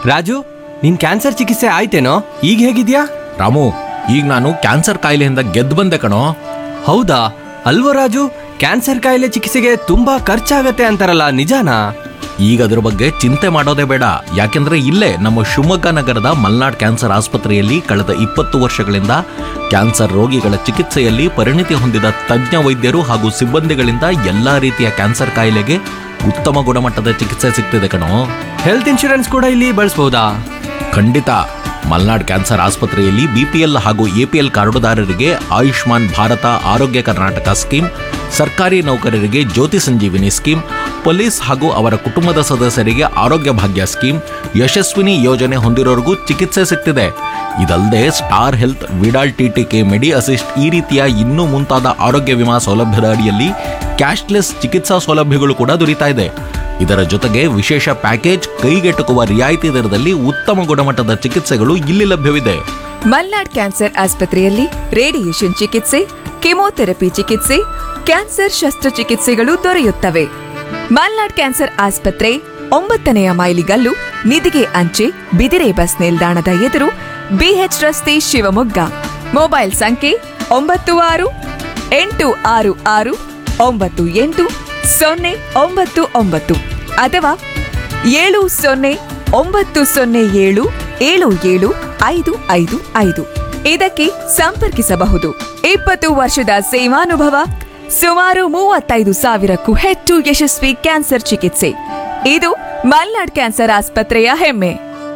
ರಾಜು ನಿನ್ ಕ್ಯಾನ್ಸರ್ ಚಿಕಿತ್ಸೆ ಆಯ್ತೇನೋ ಈಗ ಹೇಗಿದ್ಯಾ ರಾಮು ಈಗ ನಾನು ಕ್ಯಾನ್ಸರ್ ಕಾಯಿಲೆಯಿಂದ ಗೆದ್ದು ಬಂದೆ ಕಣೋ ಹೌದಾ ಅಲ್ವೋ ರಾಜು ಕ್ಯಾನ್ಸರ್ ಕಾಯಿಲೆ ಚಿಕಿತ್ಸೆಗೆ ತುಂಬಾ ಖರ್ಚಾಗತ್ತೆ ಅಂತಾರಲ್ಲ ನಿಜಾನಾ ಈಗ ಅದ್ರ ಬಗ್ಗೆ ಚಿಂತೆ ಮಾಡೋದೇ ಬೇಡ ಯಾಕೆಂದ್ರೆ ಇಲ್ಲೇ ನಮ್ಮ ಶಿವಮೊಗ್ಗ ನಗರದ ಮಲ್ನಾಡ್ ಕ್ಯಾನ್ಸರ್ ಆಸ್ಪತ್ರೆಯಲ್ಲಿ ಕಳೆದ ಇಪ್ಪತ್ತು ವರ್ಷಗಳಿಂದ ಕ್ಯಾನ್ಸರ್ ರೋಗಿಗಳ ಚಿಕಿತ್ಸೆಯಲ್ಲಿ ಪರಿಣಿತಿ ಹೊಂದಿದ ತಜ್ಞ ವೈದ್ಯರು ಹಾಗೂ ಸಿಬ್ಬಂದಿಗಳಿಂದ ಎಲ್ಲಾ ರೀತಿಯ ಕ್ಯಾನ್ಸರ್ ಕಾಯಿಲೆಗೆ ಉತ್ತಮ ಗುಣಮಟ್ಟದ ಚಿಕಿತ್ಸೆ ಸಿಗ್ತಿದೆ ಕಣೋ ಹೆಲ್ತ್ ಇನ್ಶೂರೆನ್ಸ್ ಕೂಡ ಇಲ್ಲಿ ಬಳಸ್ಬೋದಾ ಖಂಡಿತ ಮಲ್ನಾಡ್ ಕ್ಯಾನ್ಸರ್ ಆಸ್ಪತ್ರೆಯಲ್ಲಿ ಬಿಪಿಎಲ್ ಹಾಗೂ ಎಪಿಎಲ್ ಕಾರ್ಡುದಾರರಿಗೆ ಆಯುಷ್ಮಾನ್ ಭಾರತ ಆರೋಗ್ಯ ಕರ್ನಾಟಕ ಸ್ಕೀಮ್ ಸರ್ಕಾರಿ ನೌಕರರಿಗೆ ಜ್ಯೋತಿ ಸಂಜೀವಿನಿ ಸ್ಕೀಮ್ ಪೊಲೀಸ್ ಹಾಗೂ ಅವರ ಕುಟುಂಬದ ಸದಸ್ಯರಿಗೆ ಆರೋಗ್ಯ ಭಾಗ್ಯ ಸ್ಕೀಮ್ ಯಶಸ್ವಿನಿ ಯೋಜನೆ ಹೊಂದಿರೋರಿಗೂ ಚಿಕಿತ್ಸೆ ಸಿಗ್ತಿದೆ ಇದಲ್ಲದೆ Star Health Vidal TTK Medi Assist ಈ ರೀತಿಯ ಇನ್ನೂ ಮುಂತಾದ ಆರೋಗ್ಯ ವಿಮಾ ಸೌಲಭ್ಯದ ಅಡಿಯಲ್ಲಿ ಕ್ಯಾಶ್ಲೆಸ್ ಚಿಕಿತ್ಸಾ ಸೌಲಭ್ಯಗಳು ಕೂಡ ದೊರೀತಾ ಇದೆ ಇದರ ಜೊತೆಗೆ ವಿಶೇಷ ಪ್ಯಾಕೇಜ್ ಕೈಗೆಟುಕುವ ರಿಯಾಯಿತಿ ದರದಲ್ಲಿ ಉತ್ತಮ ಗುಣಮಟ್ಟದ ಚಿಕಿತ್ಸೆಗಳು ಇಲ್ಲಿ ಲಭ್ಯವಿದೆ ಮಲ್ನಾಡ್ ಕ್ಯಾನ್ಸರ್ ಆಸ್ಪತ್ರೆಯಲ್ಲಿ ರೇಡಿಯೇಷನ್ ಚಿಕಿತ್ಸೆ ಕೆಮೊಥೆರಪಿ ಚಿಕಿತ್ಸೆ ಕ್ಯಾನ್ಸರ್ ಶಸ್ತ್ರಚಿಕಿತ್ಸೆಗಳು ದೊರೆಯುತ್ತವೆ ಮಲ್ನಾಡ್ ಕ್ಯಾನ್ಸರ್ ಆಸ್ಪತ್ರೆ ಒಂಬತ್ತನೆಯ ಮೈಲಿಗಲ್ಲು ನಿಧಿಗೆ ಅಂಚೆ ಬಿದಿರೆ ಬಸ್ ನಿಲ್ದಾಣದ ಎದುರು ಬಿಎಚ್ ರಸ್ತೆ ಶಿವಮೊಗ್ಗ ಮೊಬೈಲ್ ಸಂಖ್ಯೆ ಒಂಬತ್ತು ಆರು ಎಂಟು ಆರು ಆರು ಒಂಬತ್ತು ಎಂಟು ಸೊನ್ನೆ ಒಂಬತ್ತು ಒಂಬತ್ತು ಅಥವಾ ಏಳು ಸೊನ್ನೆ ಒಂಬತ್ತು ಸೊನ್ನೆ ಏಳು ಏಳು ಏಳು ಐದು ಐದು ಐದು ಇದಕ್ಕೆ ಸಂಪರ್ಕಿಸಬಹುದು ಇಪ್ಪತ್ತು ವರ್ಷದ ಸೇವಾನುಭವ ಸುಮಾರು ಮೂವತ್ತೈದು ಸಾವಿರಕ್ಕೂ ಹೆಚ್ಚು ಯಶಸ್ವಿ ಕ್ಯಾನ್ಸರ್ ಚಿಕಿತ್ಸೆ ಇದು ಮಲ್ನಾಡ್ ಕ್ಯಾನ್ಸರ್ ಆಸ್ಪತ್ರೆಯ ಹೆಮ್ಮೆ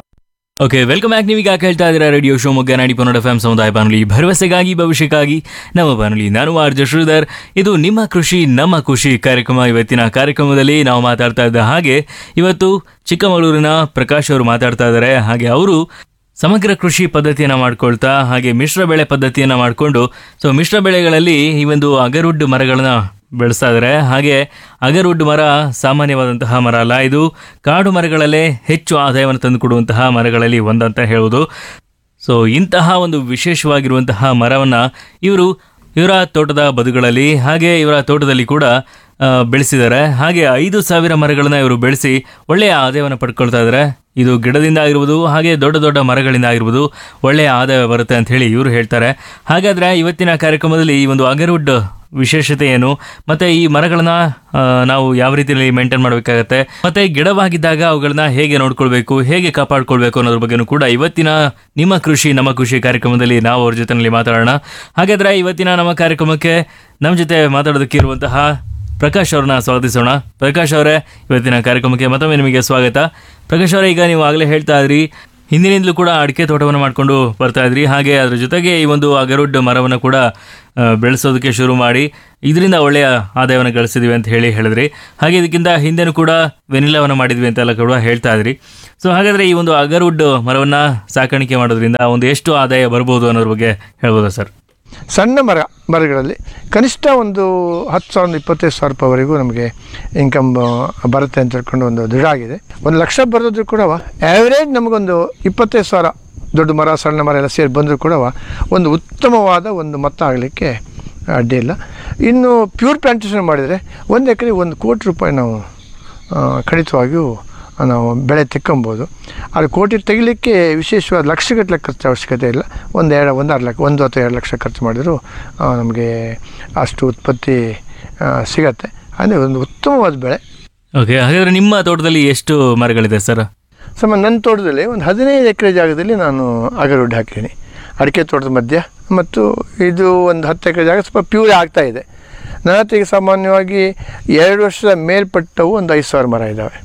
ಓಕೆ ವೆಲ್ಕಮ್ ಬ್ಯಾಕ್ ನೀವೀಗ ಕೇಳ್ತಾ ಇದ್ದೀರಾ ರೇಡಿಯೋ ಶಿವಮೊಗ್ಗ ನಾಡಿ ಪನ್ನಡ ಎಫ್ ಸಮುದಾಯ ಬಾನುಲಿ ಭರವಸೆಗಾಗಿ ಭವಿಷ್ಯಕ್ಕಾಗಿ ನಮ್ಮ ಬಾನುಲಿ ನಾನು ಆರ್ಜ ಶ್ರೀಧರ್ ಇದು ನಿಮ್ಮ ಕೃಷಿ ನಮ್ಮ ಖುಷಿ ಕಾರ್ಯಕ್ರಮ ಇವತ್ತಿನ ಕಾರ್ಯಕ್ರಮದಲ್ಲಿ ನಾವು ಮಾತಾಡ್ತಾ ಇದ್ದ ಹಾಗೆ ಇವತ್ತು ಚಿಕ್ಕಮಗಳೂರಿನ ಪ್ರಕಾಶ್ ಅವರು ಮಾತಾಡ್ತಾ ಇದ್ದಾರೆ ಹಾಗೆ ಅವರು ಸಮಗ್ರ ಕೃಷಿ ಪದ್ಧತಿಯನ್ನು ಮಾಡ್ಕೊಳ್ತಾ ಹಾಗೆ ಮಿಶ್ರ ಬೆಳೆ ಪದ್ಧತಿಯನ್ನು ಮಾಡಿಕೊಂಡು ಸೊ ಮಿಶ್ರ ಬೆಳೆಗಳಲ್ಲಿ ಈ ಒಂದು ಅಗರುಡ್ ಮರಗಳನ್ನ ಬೆಳೆಸ್ತಾ ಇದ್ದಾರೆ ಹಾಗೆ ಅಗರ್ವುಡ್ ಮರ ಸಾಮಾನ್ಯವಾದಂತಹ ಮರ ಅಲ್ಲ ಇದು ಕಾಡು ಮರಗಳಲ್ಲೇ ಹೆಚ್ಚು ಆದಾಯವನ್ನು ತಂದುಕೊಡುವಂತಹ ಮರಗಳಲ್ಲಿ ಒಂದಂತ ಹೇಳುವುದು ಸೊ ಇಂತಹ ಒಂದು ವಿಶೇಷವಾಗಿರುವಂತಹ ಮರವನ್ನು ಇವರು ಇವರ ತೋಟದ ಬದುಗಳಲ್ಲಿ ಹಾಗೆ ಇವರ ತೋಟದಲ್ಲಿ ಕೂಡ ಆ, ಬೆಳೆಸಿದ್ದಾರೆ ಹಾಗೆ ಐದು ಸಾವಿರ ಮರಗಳನ್ನ ಇವರು ಬೆಳೆಸಿ ಒಳ್ಳೆಯ ಆದಾಯವನ್ನು ಪಡ್ಕೊಳ್ತಾ ಇದ್ದಾರೆ ಇದು ಗಿಡದಿಂದ ಆಗಿರ್ಬೋದು ಹಾಗೆ ದೊಡ್ಡ ದೊಡ್ಡ ಮರಗಳಿಂದ ಆಗಿರ್ಬೋದು ಒಳ್ಳೆಯ ಆದಾಯ ಬರುತ್ತೆ ಅಂತ ಹೇಳಿ ಇವರು ಹೇಳ್ತಾರೆ ಹಾಗಾದ್ರೆ ಇವತ್ತಿನ ಕಾರ್ಯಕ್ರಮದಲ್ಲಿ ಈ ಒಂದು ಅಗರ್ವುಡ್ ವಿಶೇಷತೆ ಏನು ಮತ್ತೆ ಈ ಮರಗಳನ್ನ ಆ, ನಾವು ಯಾವ ರೀತಿಯಲ್ಲಿ ಮೇಂಟೈನ್ ಮಾಡಬೇಕಾಗತ್ತೆ ಮತ್ತೆ ಗಿಡವಾಗಿದ್ದಾಗ ಅವುಗಳನ್ನ ಹೇಗೆ ನೋಡ್ಕೊಳ್ಬೇಕು ಹೇಗೆ ಕಾಪಾಡ್ಕೊಳ್ಬೇಕು ಅನ್ನೋದ್ರ ಬಗ್ಗೆನೂ ಕೂಡ ಇವತ್ತಿನ ನಿಮ್ಮ ಕೃಷಿ ನಮ್ಮ ಕೃಷಿ ಕಾರ್ಯಕ್ರಮದಲ್ಲಿ ನಾವು ಅವ್ರ ಜೊತೆನಲ್ಲಿ ಮಾತಾಡೋಣ ಹಾಗಾದ್ರೆ ಇವತ್ತಿನ ನಮ್ಮ ಕಾರ್ಯಕ್ರಮಕ್ಕೆ ನಮ್ಮ ಜೊತೆ ಮಾತಾಡೋದಕ್ಕೆ ಇರುವಂತಹ ಪ್ರಕಾಶ್ ಅವ್ರನ್ನ ಸ್ವಾಗತಿಸೋಣ ಪ್ರಕಾಶ್ ಅವರೇ ಇವತ್ತಿನ ಕಾರ್ಯಕ್ರಮಕ್ಕೆ ಮತ್ತೊಮ್ಮೆ ನಿಮಗೆ ಸ್ವಾಗತ ಪ್ರಕಾಶ್ ಅವರೇ ಈಗ ನೀವು ಆಗಲೇ ಹೇಳ್ತಾ ಇದ್ರಿ ಹಿಂದಿನಿಂದಲೂ ಕೂಡ ಅಡಿಕೆ ತೋಟವನ್ನು ಮಾಡಿಕೊಂಡು ಬರ್ತಾ ಇದ್ರಿ ಹಾಗೆ ಅದ್ರ ಜೊತೆಗೆ ಈ ಒಂದು ಅಗರುಡ್ ಮರವನ್ನು ಕೂಡ ಆ, ಬೆಳೆಸೋದಕ್ಕೆ ಶುರು ಮಾಡಿ ಇದರಿಂದ ಒಳ್ಳೆಯ ಆದಾಯವನ್ನು ಗಳಿಸಿದ್ವಿ ಅಂತ ಹೇಳಿ ಹೇಳಿದ್ರಿ ಹಾಗೆ ಇದಕ್ಕಿಂತ ಹಿಂದೆನೂ ಕೂಡ ವೆನಿಲಾವನ್ನು ಮಾಡಿದ್ವಿ ಅಂತೆಲ್ಲ ಕೂಡ ಹೇಳ್ತಾ ಇದ್ರಿ ಸೊ ಹಾಗಾದ್ರೆ ಈ ಒಂದು ಅಗರ್ವುಡ್ ಮರವನ್ನು ಸಾಕಾಣಿಕೆ ಮಾಡೋದ್ರಿಂದ ಒಂದು ಎಷ್ಟು ಆದಾಯ ಬರ್ಬೋದು ಅನ್ನೋದ್ರ ಬಗ್ಗೆ ಹೇಳ್ಬೋದಾ ಸರ್ ಸಣ್ಣ ಮರ ಮರಗಳಲ್ಲಿ ಕನಿಷ್ಠ ಒಂದು ಹತ್ತು ಸಾವಿರದ ಇಪ್ಪತ್ತೈದು ಸಾವಿರ ರೂಪಾಯಿವರೆಗೂ ನಮಗೆ ಇನ್ಕಮ್ ಬರುತ್ತೆ ಅಂತ ಹೇಳ್ಕೊಂಡು ಒಂದು ದೃಢ ಆಗಿದೆ ಒಂದು ಲಕ್ಷ ಬರೋದ್ರೂ ಕೂಡ ಆ್ಯಾವ್ರೇಜ್ ನಮಗೊಂದು ಇಪ್ಪತ್ತೈದು ಸಾವಿರ ದೊಡ್ಡ ಮರ ಸಣ್ಣ ಮರ ಎಲ್ಲ ಸೇರಿ ಬಂದರೂ ಕೂಡ ಒಂದು ಉತ್ತಮವಾದ ಒಂದು ಮೊತ್ತ ಆಗಲಿಕ್ಕೆ ಅಡ್ಡಿ ಇಲ್ಲ ಇನ್ನು ಪ್ಯೂರ್ ಪ್ಲಾಂಟೇಷನ್ ಮಾಡಿದರೆ ಒಂದು ಎಕರೆ ಒಂದು ಕೋಟಿ ರೂಪಾಯಿ ನಾವು ಆ, ಖಂಡಿತವಾಗಿಯೂ ನಾವು ಬೆಳೆ ತೆಕ್ಕೊಬೋದು ಅದು ಕೋಟಿ ತೆಗಿಲಿಕ್ಕೆ ವಿಶೇಷವಾದ ಲಕ್ಷಗಟ್ಟಲೆ ಖರ್ಚು ಅವಶ್ಯಕತೆ ಇಲ್ಲ ಒಂದು ಎರಡು ಒಂದು ಆರು ಲಕ್ಷ ಒಂದು ಅಥವಾ ಎರಡು ಲಕ್ಷ ಖರ್ಚು ಮಾಡಿದರೂ ಆ, ನಮಗೆ ಅಷ್ಟು ಉತ್ಪತ್ತಿ ಆ, ಸಿಗತ್ತೆ ಅಂದರೆ ಒಂದು ಉತ್ತಮವಾದ ಬೆಳೆ ಓಕೆ ಹಾಗಾದ್ರೆ ನಿಮ್ಮ ತೋಟದಲ್ಲಿ ಎಷ್ಟು ಮರಗಳಿದೆ ಸರ್ ಸಮ ನನ್ನ ತೋಟದಲ್ಲಿ ಒಂದು ಹದಿನೈದು ಎಕರೆ ಜಾಗದಲ್ಲಿ ನಾನು ಅಗರುಡ್ ಹಾಕಿದ್ದೀನಿ ಅಡಿಕೆ ತೋಟದ ಮಧ್ಯ ಮತ್ತು ಇದು ಒಂದು ಹತ್ತು ಎಕರೆ ಜಾಗ ಸ್ವಲ್ಪ ಪ್ಯೂರ್ ಆಗ್ತಾ ಇದೆ ನನ್ನ ಹತ್ರ ಈಗ ಸಾಮಾನ್ಯವಾಗಿ ಎರಡು ವರ್ಷದ ಮೇಲ್ಪಟ್ಟವು ಒಂದು ಐದು ಸಾವಿರ ಮರ ಇದ್ದಾವೆ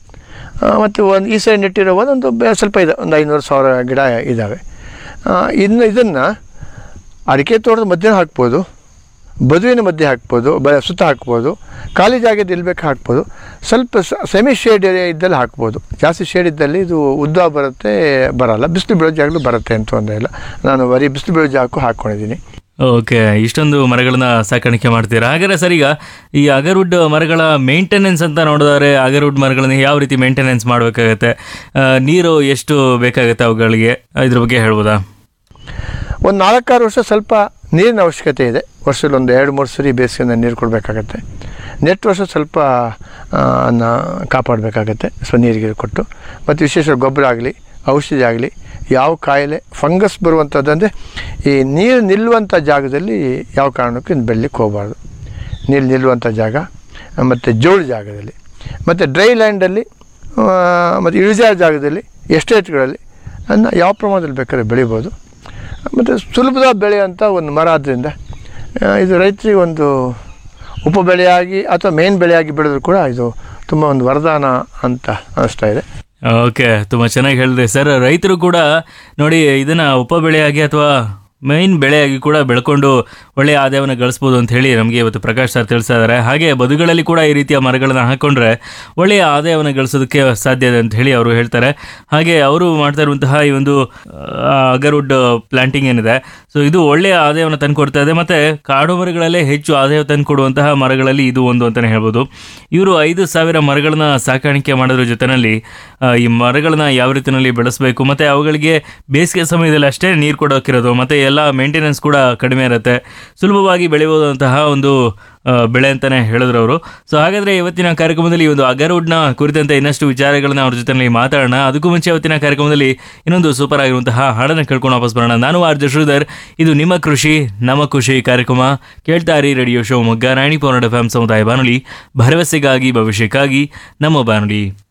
ಆ, ಮತ್ತು ಒಂದು ಈ ಸೈಡ್ ನೆಟ್ಟಿರೋ ಒಂದೊಂದು ಬೆ- ಸ್ವಲ್ಪ ಇದೆ ಒಂದು ಐನೂರು ಸಾವಿರ ಗಿಡ ಇದ್ದಾವೆ ಆ, ಇನ್ನು ಇದನ್ನು ಅಡಿಕೆ ತೋಟದ ಮಧ್ಯೆ ಹಾಕ್ಬೋದು ಬದುವಿನ ಮಧ್ಯೆ ಹಾಕ್ಬೋದು ಬ ಸುತ್ತ ಹಾಕ್ಬೋದು ಖಾಲಿ ಜಾಗದ ಎಲ್ಲಿ ಬೇಕು ಹಾಕ್ಬೋದು ಸ್ವಲ್ಪ ಸೆಮಿ ಶೇಡ್ ಏರಿಯಾ ಇದ್ದಲ್ಲಿ ಹಾಕ್ಬೋದು ಜಾಸ್ತಿ ಶೇಡ್ ಇದ್ದಲ್ಲಿ ಇದು ಉದ್ದ ಬರುತ್ತೆ ಬರಲ್ಲ ಬಿಸಿಲು ಬೀಳೋ ಜಾಗಲು ಬರುತ್ತೆ ಅಂತ ತೊಂದರೆ ಇಲ್ಲ ನಾನು ಬರೀ ಬಿಸಿಲು ಬೀಳೋ ಜಾಗಕ್ಕೂ ಹಾಕ್ಕೊಂಡಿದ್ದೀನಿ ಓಕೆ ಇಷ್ಟೊಂದು ಮರಗಳನ್ನ ಸಾಕಾಣಿಕೆ ಮಾಡ್ತೀರಾ ಹಾಗಾದ್ರೆ ಸರ್ ಈಗ ಈ ಅಗರ್ವುಡ್ ಮರಗಳ ಮೇಂಟೆನೆನ್ಸ್ ಅಂತ ನೋಡಿದ್ರೆ ಅಗರ್ವುಡ್ ಮರಗಳನ್ನ ಯಾವ ರೀತಿ ಮೇಂಟೆನೆನ್ಸ್ ಮಾಡಬೇಕಾಗತ್ತೆ ನೀರು ಎಷ್ಟು ಬೇಕಾಗುತ್ತೆ ಅವುಗಳಿಗೆ ಇದ್ರ ಬಗ್ಗೆ ಹೇಳ್ಬೋದಾ ಒಂದು ನಾಲ್ಕಾರು ವರ್ಷ ಸ್ವಲ್ಪ ನೀರಿನ ಅವಶ್ಯಕತೆ ಇದೆ ವರ್ಷದಲ್ಲಿ ಒಂದು ಎರಡು ಮೂರು ಸರಿ ಬೇಸಿಗೆಯಿಂದ ನೀರು ಕೊಡಬೇಕಾಗತ್ತೆ ನೆಟ್ ವರ್ಷ ಸ್ವಲ್ಪ ಆ, ಅನ್ನ ಕಾಪಾಡಬೇಕಾಗತ್ತೆ ಸೊ ನೀರಿಗೆ ಕೊಟ್ಟು ಮತ್ತು ವಿಶೇಷ ಗೊಬ್ಬರ ಆಗಲಿ ಔಷಧಿ ಆಗಲಿ ಯಾವ ಕಾಯಿಲೆ ಫಂಗಸ್ ಬರುವಂಥದ್ದಂದರೆ ಈ ನೀರು ನಿಲ್ಲುವಂಥ ಜಾಗದಲ್ಲಿ ಯಾವ ಕಾರಣಕ್ಕೂ ಇನ್ನು ಬೆಳಲಿಕ್ಕೆ ಹೋಗಬಾರ್ದು ನೀರು ನಿಲ್ಲುವಂಥ ಜಾಗ ಮತ್ತು ಜೋಳು ಜಾಗದಲ್ಲಿ ಮತ್ತು ಡ್ರೈ ಲ್ಯಾಂಡಲ್ಲಿ ಮತ್ತು ಇಳಿಜಾರು ಜಾಗದಲ್ಲಿ ಎಸ್ಟೇಟ್ಗಳಲ್ಲಿ ಅದನ್ನ ಯಾವ ಪ್ರಮಾಣದಲ್ಲಿ ಬೇಕಾದ್ರೆ ಬೆಳಿಬೋದು ಮತ್ತು ಸುಲಭದ ಬೆಳೆಯುವಂಥ ಒಂದು ಮರ ಆದ್ದರಿಂದ ಆ, ಇದು ರೈತರಿಗೆ ಒಂದು ಉಪ ಬೆಳೆಯಾಗಿ ಅಥವಾ ಮೇನ್ ಬೆಳೆಯಾಗಿ ಬೆಳೆದರೂ ಕೂಡ ಇದು ತುಂಬ ಒಂದು ವರದಾನ ಅಂತ ಅನಿಸ್ತಾ ಇದೆ ಓಕೆ ತುಂಬ ಚೆನ್ನಾಗಿ ಹೇಳಿದೆ ಸರ್ ರೈತರು ಕೂಡ ನೋಡಿ ಇದನ್ನ ಉಪ ಬೆಳೆಯಾಗಿ ಅಥವಾ ಮೈನ್ ಬೆಳೆಯಾಗಿ ಕೂಡ ಬೆಳ್ಕೊಂಡು ಒಳ್ಳೆಯ ಆದಾಯವನ್ನು ಗಳಿಸ್ಬೋದು ಅಂತ ಹೇಳಿ ನಮಗೆ ಇವತ್ತು ಪ್ರಕಾಶ್ ಸರ್ ತಿಳಿಸ್ತಾ ಇದ್ದಾರೆ ಹಾಗೆ ಬದುಗಳಲ್ಲಿ ಕೂಡ ಈ ರೀತಿಯ ಮರಗಳನ್ನ ಹಾಕೊಂಡ್ರೆ ಒಳ್ಳೆಯ ಆದಾಯವನ್ನು ಗಳಿಸೋದಕ್ಕೆ ಸಾಧ್ಯ ಇದೆ ಅಂತ ಹೇಳಿ ಅವರು ಹೇಳ್ತಾರೆ ಹಾಗೆ ಅವರು ಮಾಡ್ತಾ ಇರುವಂತಹ ಈ ಒಂದು ಅಗರ್ವುಡ್ ಪ್ಲಾಂಟಿಂಗ್ ಏನಿದೆ ಸೊ ಇದು ಒಳ್ಳೆಯ ಆದಾಯವನ್ನು ತಂದುಕೊಡ್ತಾ ಇದೆ ಮತ್ತೆ ಕಾಡು ಮರಗಳಲ್ಲೇ ಹೆಚ್ಚು ಆದಾಯ ತಂದುಕೊಡುವಂತಹ ಮರಗಳಲ್ಲಿ ಇದು ಒಂದು ಅಂತಲೇ ಹೇಳ್ಬೋದು ಇವರು ಐದು ಸಾವಿರ ಮರಗಳನ್ನ ಸಾಕಾಣಿಕೆ ಮಾಡೋದ್ರ ಜೊತೆನಲ್ಲಿ ಆ, ಈ ಮರಗಳನ್ನ ಯಾವ ರೀತಿಯಲ್ಲಿ ಬೆಳೆಸಬೇಕು ಮತ್ತೆ ಅವುಗಳಿಗೆ ಬೇಸಿಗೆ ಸಮಯದಲ್ಲಿ ಅಷ್ಟೇ ನೀರು ಕೊಡೋಕಿರೋದು ಮತ್ತೆ ಎಲ್ಲ ಮೇಂಟೆನೆನ್ಸ್ ಕೂಡ ಕಡಿಮೆ ಇರುತ್ತೆ ಸುಲಭವಾಗಿ ಬೆಳೆಯಬಹುದಂತಹ ಒಂದು ಆ, ಬೆಳೆ ಅಂತಾನೆ ಹೇಳಿದ್ರು ಅವರು ಸೊ ಹಾಗಾದ್ರೆ ಇವತ್ತಿನ ಕಾರ್ಯಕ್ರಮದಲ್ಲಿ ಈ ಒಂದು ಅಗರ್ವುಡ್ನ ಕುರಿತಂತೆ ಇನ್ನಷ್ಟು ವಿಚಾರಗಳನ್ನ ಅವ್ರ ಜೊತೆನಲ್ಲಿ ಮಾತಾಡೋಣ ಅದಕ್ಕೂ ಮುಂಚೆ ಇವತ್ತಿನ ಕಾರ್ಯಕ್ರಮದಲ್ಲಿ ಇನ್ನೊಂದು ಸೂಪರ್ ಆಗಿರುವಂತಹ ಹಾಡನ್ನ ಕೇಳ್ಕೊಂಡು ವಾಪಸ್ ಬರೋಣ ನಾನು ಆರ್ ಶ್ರೀಧರ್ ಇದು ನಿಮ್ಮ ಕೃಷಿ ನಮ್ಮ ಖುಷಿ ಕಾರ್ಯಕ್ರಮ ಕೇಳ್ತಾ ಇರಿ ರೇಡಿಯೋ ಶೋ ಮೊಗ್ಗ ನಾಣಿ ಪೌರ್ಣ ಎಫ್ ಸಮುದಾಯ ಬಾನುಲಿ ಭರವಸೆಗಾಗಿ ಭವಿಷ್ಯಕ್ಕಾಗಿ ನಮ್ಮ ಬಾನುಲಿ